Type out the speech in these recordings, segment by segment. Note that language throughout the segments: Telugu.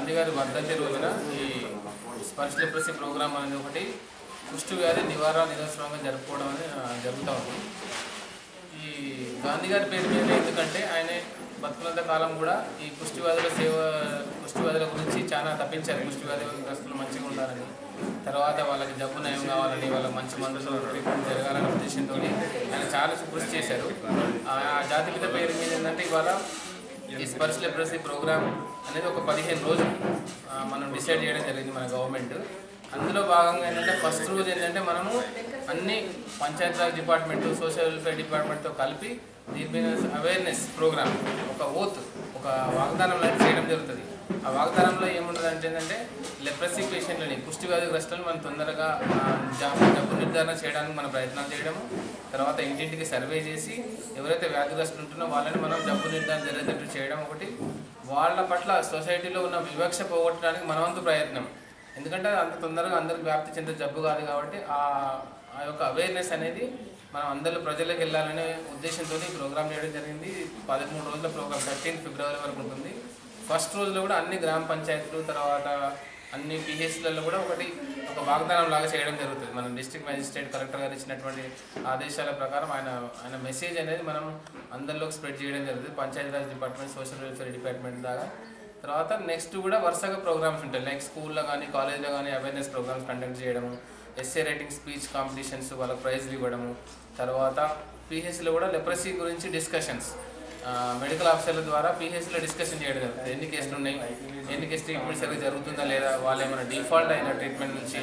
గాంధీ గారి వర్ధంతి రోజున ఈ స్పర్శ లిప్రసీ ప్రోగ్రామ్ అనేది ఒకటి కుష్టు వ్యాధి నివారణ దినోత్సవంగా జరుపుకోవడం అనేది ఆ, జరుగుతూ ఉంది ఈ గాంధీ గారి పేరు మీద ఎందుకంటే ఆయన బతుకున్నంత కాలం కూడా ఈ కుష్టి వ్యాధుల సేవ కుష్టి వ్యాధుల గురించి చాలా తప్పించారు కుష్టి వ్యాధిగ్రస్తులు మంచిగా ఉండాలని తర్వాత వాళ్ళకి జబ్బు నయం కావాలని వాళ్ళకి మంచి మందులు ట్రీట్మెంట్ జరగాలనే ఉద్దేశంతో ఆయన చాలా కృషి చేశారు ఆ ఆ జాతిపిత పేరు మీద ఏంటంటే ఇవాళ ఈ స్పర్శ లిటరసీ ప్రోగ్రామ్ అనేది ఒక పదిహేను రోజులు ఆ, మనం డిసైడ్ చేయడం జరిగింది మన గవర్నమెంట్ అందులో భాగంగా ఏంటంటే ఫస్ట్ రోజు ఏంటంటే మనము అన్ని పంచాయతీరాజ్ డిపార్ట్మెంట్ సోషల్ వెల్ఫేర్ డిపార్ట్మెంట్తో కలిపి దీని మీద అవేర్నెస్ ప్రోగ్రామ్ ఒక ఓత్ ఒక వాగ్దానం లాంటి చేయడం జరుగుతుంది ఆ వాగ్దానంలో ఏముంటుంది అంటే ఏంటంటే లెప్రసీ పేషెంట్లని పుష్టి వ్యాధిగ్రస్తులను మనం తొందరగా ఆ, జబ్బు జబ్బు నిర్ధారణ చేయడానికి మన ప్రయత్నాలు చేయడము తర్వాత ఇంటింటికి సర్వే చేసి ఎవరైతే వ్యాధిగ్రస్తులు ఉంటున్నారో వాళ్ళని మనం జబ్బు నిర్ధారణ జరిగేటట్టు చేయడం ఒకటి వాళ్ళ పట్ల సొసైటీలో ఉన్న వివక్ష పోగొట్టడానికి మనవంతు ప్రయత్నం ఎందుకంటే అంత తొందరగా అందరికి వ్యాప్తి చెందే జబ్బు కాదు కాబట్టి ఆ ఆ యొక్క అవేర్నెస్ అనేది మనం అందరిలో ప్రజలకు వెళ్ళాలనే ఉద్దేశంతో ఈ ప్రోగ్రామ్ చేయడం జరిగింది పదమూడు రోజుల ప్రోగ్రామ్ థర్టీన్ ఫిబ్రవరి వరకు ఉంటుంది ఫస్ట్ రోజులో కూడా అన్ని గ్రామ పంచాయతీలు తర్వాత అన్ని పిహెచ్లలో కూడా ఒకటి ఒక వాగ్దానం లాగా చేయడం జరుగుతుంది మనం డిస్ట్రిక్ట్ మేజిస్ట్రేట్ కలెక్టర్ గారు ఇచ్చినటువంటి ఆదేశాల ప్రకారం ఆయన ఆయన మెసేజ్ అనేది మనం అందరిలోకి స్ప్రెడ్ చేయడం జరుగుతుంది Panchayati Raj department social welfare department దాకా తర్వాత నెక్స్ట్ కూడా వరుసగా ప్రోగ్రామ్స్ ఉంటాయి లైక్ స్కూల్లో కానీ కాలేజ్లో కానీ అవేర్నెస్ ప్రోగ్రామ్స్ కండక్ట్ చేయడము ఎస్ఏ రైటింగ్ స్పీచ్ కాంపిటీషన్స్ వాళ్ళకి ప్రైజ్లు ఇవ్వడము తర్వాత పిహెచ్లో కూడా లెప్రసీ గురించి డిస్కషన్స్ మెడికల్ ఆఫీసర్ల ద్వారా పిహెచ్లో డిస్కషన్ చేయడం జరుగుతుంది ఎన్ని కేసులు ఉన్నాయి ఎన్ని కేసు ట్రీట్మెంట్ సరిగ్గా జరుగుతుందా లేదా వాళ్ళు ఏమైనా డిఫాల్ట్ అయిన ట్రీట్మెంట్ నుంచి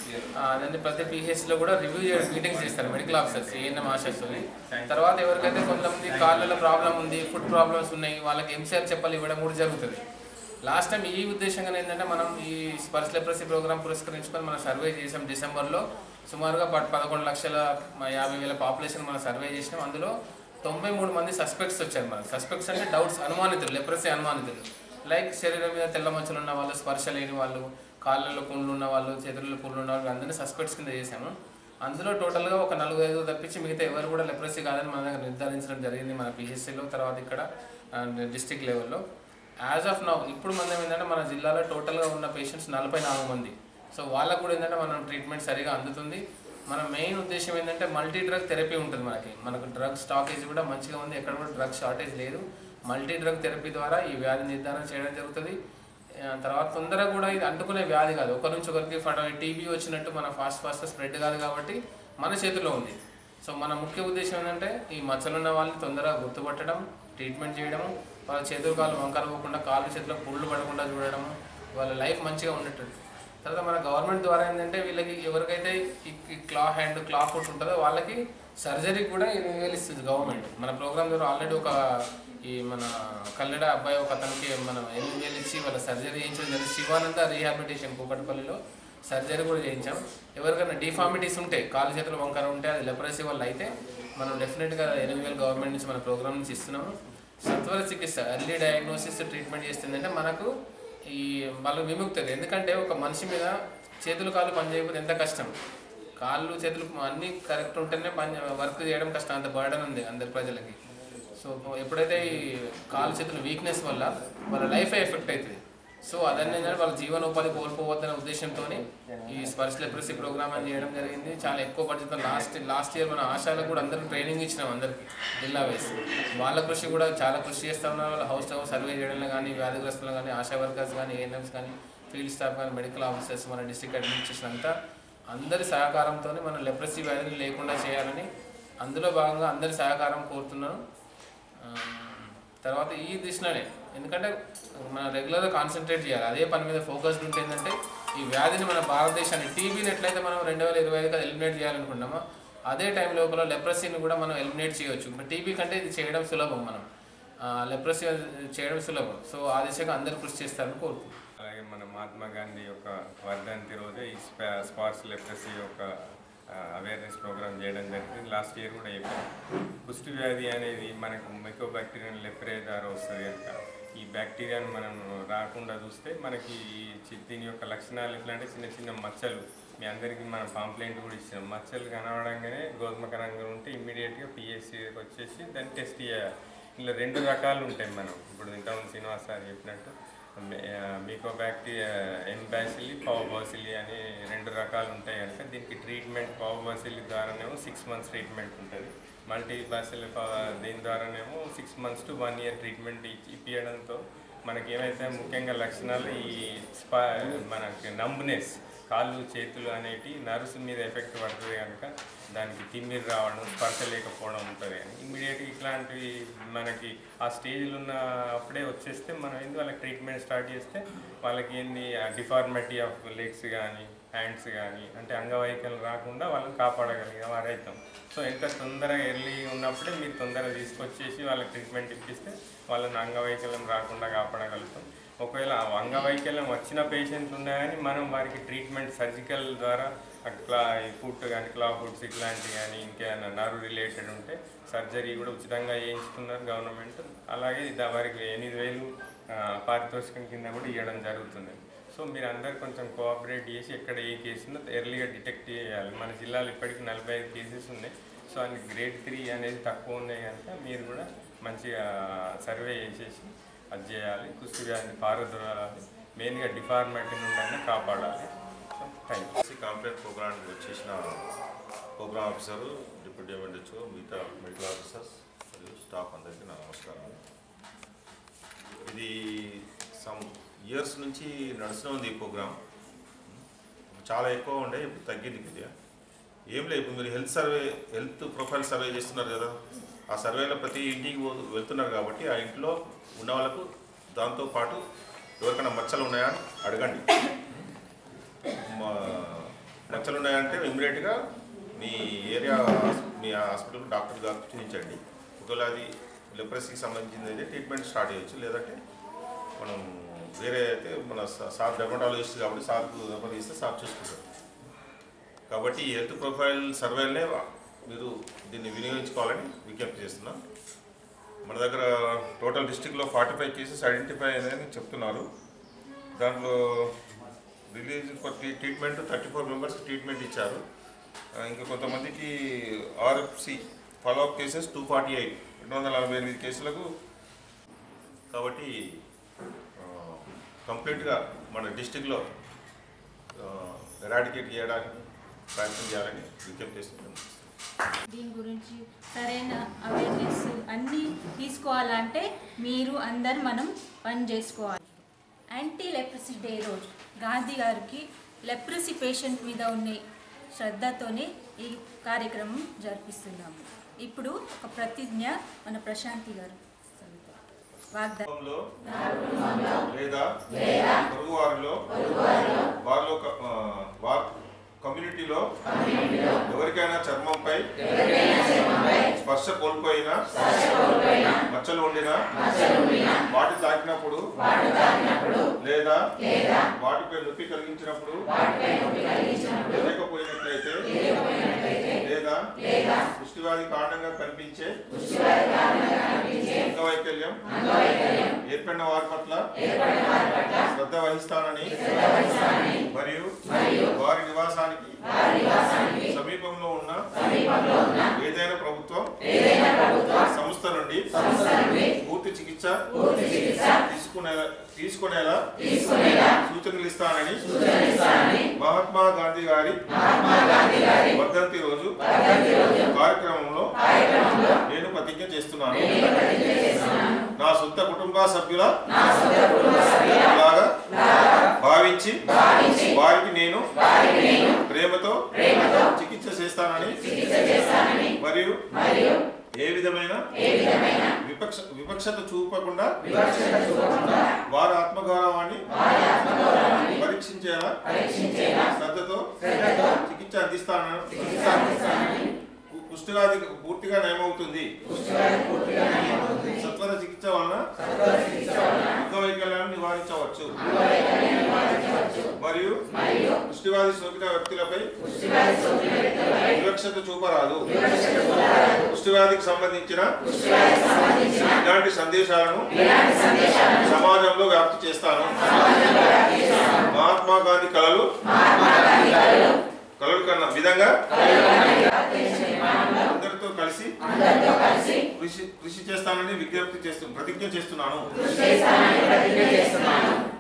అదే ప్రతి పిహెచ్లో కూడా రివ్యూ చేయడం మీటింగ్స్ చేస్తారు మెడికల్ ఆఫీసర్స్ ఏఎన్ఎం ఆశర్స్ తర్వాత ఎవరికైతే కొంతమంది కాళ్ళలో ప్రాబ్లం ఉంది ఫుడ్ ప్రాబ్లమ్స్ ఉన్నాయి వాళ్ళకి ఎంసీఆర్ చెప్పాలి ఇవ్వడం కూడా జరుగుతుంది లాస్ట్ టైం ఈ ఉద్దేశంగా ఏంటంటే మనం ఈ స్పర్శ లెప్రసీ ప్రోగ్రామ్ పురస్కరించుకొని మనం సర్వే చేసాం డిసెంబర్లో సుమారుగా ప- పదకొండు లక్షల మ- యాభై వేల పాపులేషన్ మనం సర్వే చేసినాం అందులో తొంభై మూడు మంది సస్పెక్ట్స్ వచ్చారు మనకు సస్పెక్ట్స్ అంటే డౌట్స్ అనుమానితులు లెప్రసీ అనుమానితులు లైక్ శరీరం మీద తెల్ల మచ్చలు ఉన్న వాళ్ళు స్పర్శ లేని వాళ్ళు కాళ్ళలో పుండ్లు ఉన్న వాళ్ళు చేతుల్లో పుండ్లు ఉన్న వాళ్ళు అందరినీ సస్పెక్ట్స్ కింద చేసాము అందులో టోటల్గా ఒక నలుగు ఐదు తప్పించి మిగతా ఎవరు కూడా లెప్రసీ కాదని మన దగ్గర నిర్ధారించడం జరిగింది మన పిహెచ్సిలో తర్వాత ఇక్కడ డిస్టిక్ లెవెల్లో యాజ్ ఆఫ్ నౌ ఇప్పుడు మనం ఏంటంటే మన జిల్లాలో టోటల్గా ఉన్న పేషెంట్స్ నలభై నాలుగు మంది సో వాళ్ళకు కూడా ఏంటంటే మనం ట్రీట్మెంట్ సరిగా అందుతుంది మన మెయిన్ ఉద్దేశం ఏంటంటే మల్టీ డ్రగ్ థెరపీ ఉంటుంది మనకి మనకు డ్రగ్ స్టాకేజ్ కూడా మంచిగా ఉంది ఎక్కడ కూడా డ్రగ్ షార్టేజ్ లేదు మల్టీ డ్రగ్ థెరపీ ద్వారా ఈ వ్యాధి నిర్ధారణ చేయడం జరుగుతుంది ఆ, తర్వాత తొందరగా కూడా ఇది అంటుకునే వ్యాధి కాదు ఒకరి నుంచి ఒకరికి ఫట టీబీ వచ్చినట్టు మన ఫాస్ట్ ఫాస్ట్ స్ప్రెడ్ కాదు కాబట్టి మన చేతిలో ఉంది సో మన ముఖ్య ఉద్దేశం ఏంటంటే ఈ మచ్చలు ఉన్న వాళ్ళని తొందరగా గుర్తుపట్టడం ట్రీట్మెంట్ చేయడము వాళ్ళ చేతులు కాళ్ళు వంకర పోకుండా కాళ్ళు చేతులకు పుళ్ళు పడకుండా చూడడము వాళ్ళ లైఫ్ మంచిగా ఉండేటట్టు తర్వాత మన గవర్నమెంట్ ద్వారా ఏంటంటే వీళ్ళకి ఎవరికైతే ఈ- ఈ క్లా హ్యాండ్ క్లా ఫుట్ ఉంటుందో వాళ్ళకి సర్జరీ కూడా ఎనిమిది వేలు ఇస్తుంది గవర్నమెంట్ మన ప్రోగ్రామ్ ద్వారా ఆల్రెడీ ఒక ఈ మన కల్లెడ అబ్బాయి ఒక అతనికి మనం ఎనిమిది వేలు ఇచ్చి వాళ్ళ సర్జరీ చేయించడం జరిగింది శివానంద రీహాబిలిటేషన్ కూకట్పల్లిలో సర్జరీ కూడా చేయించాం ఎవరికైనా డిఫార్మిటీస్ ఉంటే కాలు చేతులు వంకర ఉంటే అది లెపరసీ వల్ల అయితే మనం డెఫినెట్గా ఎనిమిది వేలు గవర్నమెంట్ నుంచి మన ప్రోగ్రామ్ నుంచి ఇస్తున్నాము సత్వర చికిత్స ఎర్లీ డయాగ్నోసిస్ ట్రీట్మెంట్ చేస్తుందంటే మనకు ఈ వాళ్ళు విముక్తుంది ఎందుకంటే ఒక మనిషి మీద చేతులు కాళ్ళు పని చేయకపోతే ఎంత కష్టం కాళ్ళు చేతులు అన్నీ కరెక్ట్ ఉంటేనే పని వర్క్ చేయడం కష్టం అంత బర్డన్ ఉంది అందరి ప్రజలకి సో ఎప్పుడైతే ఈ కాళ్ళు చేతుల వీక్నెస్ వల్ల వాళ్ళ లైఫ్ ఎఫెక్ట్ అవుతుంది సో అదన్నీ ఏంటంటే వాళ్ళ జీవనోపాధి కోల్పోవద్దనే ఉద్దేశంతో ఈ స్పర్శ లెప్రసీ ప్రోగ్రామ్ అని చేయడం జరిగింది చాలా ఎక్కువ బడ్జెట్ లాస్ట్ లాస్ట్ ఇయర్ మన ఆశాలకు కూడా అందరికి ట్రైనింగ్ ఇచ్చినాం అందరికి జిల్లా వైస్ వాళ్ళ కృషి కూడా చాలా కృషి చేస్తూ ఉన్నారు వాళ్ళ హౌస్ టు హౌస్ సర్వే చేయడంలో కానీ వ్యాధిగ్రస్తులు కానీ ఆశా వర్కర్స్ కానీ ఏఎన్ఎంస్ కానీ ఫీల్డ్ స్టాఫ్ కానీ మెడికల్ ఆఫీసర్స్ మన డిస్ట్రిక్ట్ అడ్మినిస్ట్రేషన్ అంతా అందరి సహకారంతో మన లెప్రసీ వ్యాధిని లేకుండా చేయాలని అందులో భాగంగా అందరి సహకారం కోరుతున్నాను ఆ, తర్వాత ఈ దిశలోనే ఎందుకంటే మనం రెగ్యులర్గా కాన్సన్ట్రేట్ చేయాలి అదే పని మీద ఫోకస్డ్ ఉంటే ఏంటంటే ఈ వ్యాధిని మన భారతదేశాన్ని టీబీని ఎట్లయితే మనం రెండు వేల ఇరవై ఐదుగా ఎలిమినేట్ చేయాలనుకున్నామో అదే టైం లోపల లెప్రసీని కూడా మనం ఎలిమినేట్ చేయొచ్చు ఇప్పుడు టీబీ కంటే ఇది చేయడం సులభం మనం లెప్రసీ చేయడం సులభం సో ఆ దిశగా అందరూ కృషి చేస్తారని కోరుకుంటున్నాను అలాగే మన మహాత్మా గాంధీ యొక్క వర్ధంతి రోజే ఈ స్పా స్పాట్స్ లెప్రసీ యొక్క అవేర్నెస్ ప్రోగ్రామ్ చేయడం జరిగింది లాస్ట్ ఇయర్ కూడా చెప్పాం కుష్టి వ్యాధి అనేది మనకు మైకోబాక్టీరియన్ లెప్రే ద్వారా వస్తుంది కనుక ఈ బ్యాక్టీరియాను మనం రాకుండా చూస్తే మనకి ఈ చి- దీని యొక్క లక్షణాలు ఎట్లా అంటే చిన్న చిన్న మచ్చలు మీ అందరికీ మనం పాంప్లెంట్ కూడా ఇచ్చాం మచ్చలు కనబడంగానే గోధుమ కణంగా ఉంటే ఇమ్మీడియట్గా పిఎస్సికి వచ్చేసి దాన్ని టెస్ట్ చేయాలి ఇలా రెండు రకాలు ఉంటాయి మనం ఇప్పుడు ఇంతకుముందు శ్రీనివాస్ సార్ చెప్పినట్టు మీకోబ్యాక్టీ ఎన్బాసిలి పావబాసిలి అని రెండు రకాలు ఉంటాయి కనుక దీనికి ట్రీట్మెంట్ పావబాసిలి ద్వారానేమో సిక్స్ మంత్స్ ట్రీట్మెంట్ ఉంటుంది మల్టీ బాసిలి దీని ద్వారానేమో six months to one year treatment ఇచ్చి ఇప్పించడంతో మనకి ఏమైతే ముఖ్యంగా లక్షణాలు ఈ స్పా మనకి నంబ్నెస్ కాళ్ళు చేతులు అనేటి నర్వ్స్ మీద ఎఫెక్ట్ పడుతుంది కనుక దానికి తిమ్మిరి రావడం స్పర్శ లేకపోవడం ఉంటుంది అని ఇమ్మీడియట్గా ఇట్లాంటివి మనకి ఆ స్టేజ్లో ఉన్న అప్పుడే వచ్చేస్తే మనం ఏంది వాళ్ళకి ట్రీట్మెంట్ స్టార్ట్ చేస్తే వాళ్ళకి ఏంది డిఫార్మిటీ ఆఫ్ లెగ్స్ కానీ హ్యాండ్స్ కానీ అంటే అంగవైకల్యం రాకుండా వాళ్ళని కాపాడగలిగే వారైతాం సో ఎంత తొందరగా ఎర్లీ ఉన్నప్పుడే మీరు తొందరగా తీసుకొచ్చేసి వాళ్ళకి ట్రీట్మెంట్ ఇప్పిస్తే వాళ్ళని అంగవైకల్యం రాకుండా కాపాడగలుగుతాం ఒకవేళ ఆ అంగవైకల్యం వచ్చిన పేషెంట్లు ఉన్నాయని మనం వారికి ట్రీట్మెంట్ సర్జికల్ ద్వారా క్లా ఫుడ్ కానీ క్లా ఫుడ్స్ ఇట్లాంటివి కానీ ఇంకేమైనా నర్వ్ రిలేటెడ్ ఉంటే సర్జరీ కూడా ఉచితంగా చేయించుకున్నారు గవర్నమెంట్ అలాగే దా- వారికి ఎనిమిది వేలు ఆ, పారితోషికం కింద కూడా ఇవ్వడం జరుగుతుంది సో మీరు అందరు కొంచెం కోఆపరేట్ చేసి ఎక్కడ ఏ కేసును ఎర్లీగా డిటెక్ట్ చేయాలి మన జిల్లాలో ఇప్పటికి నలభై ఐదు కేసెస్ ఉన్నాయి సో అన్ని గ్రేడ్ త్రీ అనేది తక్కువ ఉన్నాయి కనుక మీరు కూడా మంచిగా సర్వే చేసేసి అది చేయాలి కుస్తీ వ్యాధిని పారదొరాలి మెయిన్గా డిఫార్మాలిటీ నుండి కాపాడాలి so thank you SC complaint ప్రోగ్రామ్కి వచ్చేసిన ప్రోగ్రామ్ ఆఫీసర్ డిప్యూటీ ఎంఎల్హెచ్ఓ మిగతా మెడికల్ ఆఫీసర్స్ మరియు స్టాఫ్ అందరికీ నా నమస్కారం ఇది సమ్ ఇయర్స్ నుంచి నడుస్తూ ఉంది ఈ ప్రోగ్రామ్ చాలా ఎక్కువ ఉండే ఇప్పుడు తగ్గింది కొద్దిగా ఏం లేదు ఇప్పుడు మీరు health survey health profile survey చేస్తున్నారు కదా ఆ సర్వేలో ప్రతి ఇంటికి పో- వెళ్తున్నారు కాబట్టి ఆ ఇంట్లో ఉన్న వాళ్ళకు దాంతో పాటు ఎవరికైనా మచ్చలు ఉన్నాయా అని అడగండి మా మచ్చలు ఉన్నాయంటే ఇమ్మీడియట్గా మీ ఏరియా హాస్- మీ హాస్పిటల్ డాక్టర్ గారికి చూపించండి ఒకవేళ అది లెప్రసీకి సంబంధించింది అయితే ట్రీట్మెంట్ స్టార్ట్ చేయొచ్చు లేదంటే మనం వేరే అయితే మన సా- సార్ డెర్మటాలజిస్ట్ కాబట్టి సార్కు రెఫర్ చేస్తే సార్ చూసుకుంటారు కాబట్టి ఈ హెల్త్ ప్రొఫైల్ సర్వేలనే మీరు దీన్ని వినియోగించుకోవాలని విజ్ఞప్తి చేస్తున్నాం మన దగ్గర టోటల్ డిస్టిక్లో ఫార్టీ ఫైవ్ కేసెస్ ఐడెంటిఫై అయ్యాయని చెప్తున్నారు దాంట్లో రిలీజ్ ఫర్ ట్రీ- treatment thirty four members treatment ఇచ్చారు ఆ, ఇంకా కొంతమందికి RFC follow up cases two forty eight రెండు వందల నలభై ఎనిమిది కేసులకు కాబట్టి ఆ, కంప్లీట్గా మన డిస్టిక్లో ఎరాడికేట్ చేయడానికి ప్రయత్నం చేయాలని విజ్ఞప్తి చేస్తున్నాను దీని గురించి సరైన అవేర్నెస్ అన్నీ తీసుకోవాలంటే మీరు అందరు మనం పని చేసుకోవాలి యాంటీ లెప్రసీ డే రోజు గాంధీ గారికి లెప్రసీ పేషెంట్ మీద ఉన్న శ్రద్ధతోనే ఈ కార్యక్రమం జరిపిస్తున్నాము ఇప్పుడు ఒక ప్రతిజ్ఞ మన ప్రశాంతి గారు చదువుతారు. వాగ్దానం కుటుంబంలో లేదా పొరుగు వారిలో వారిలో క- ఆ, వార్ కమ్యూనిటీలో ఎవరికైనా చర్మంపై స్పర్శ కోల్పోయినా మచ్చలు ఉండినా వాటి తాకినప్పుడు లేదా వాటిపై నొప్పి కలిగించినప్పుడు లేకపోయినట్లయితే లేదా పుష్టివాది కారణంగా కనిపించే అంగవైకల్యం ఏర్పడిన వారి పట్ల శ్రద్ధ వహిస్తానని మరియు వారి నివాసానికి సమీపంలో ఉన్న ఏదైనా ప్రభుత్వం సంస్థ నుండి పూర్తి చికిత్స తీసుకునే తీసుకునేలా సూచనలు ఇస్తానని మహాత్మా గాంధీ గారి వర్ధంతి రోజు కార్యక్రమంలో నేను ప్రతిజ్ఞ చేస్తున్నాను నా సొంత కుటుంబ సభ్యుల లాగా భావించి వారికి నేను ప్రేమతో చికిత్స చేస్తానని మరియు ఏ విధమైన విపక్ష వివక్షత చూపకుండా వారి ఆత్మగౌరవాన్ని పరీక్షించేలా శ్రద్ధతో చికిత్స అందిస్తాను కు- కుష్ఠవ్యాధి పూర్తిగా నయమవుతుంది సత్వర చికిత్స వలన అంగవైకల్యాన్ని నివారించవచ్చు మరియు కుష్ఠవ్యాధి సోకిన వ్యక్తులపై వివక్షత చూపరాదు కుష్ఠవ్యాధికి సంబంధించిన ఇలాంటి సందేశాలను సమాజంలో వ్యాప్తి చేస్తాను మహాత్మా గాంధీ కళలు కళలు కన్నా విధంగా అందరితో కలిసి కృషి కృషి చేస్తానని విజ్ఞప్తి చేస్తూ ప్రతిజ్ఞ చేస్తున్నాను చేస్తానని ప్రతిజ్ఞ చేస్తున్నాను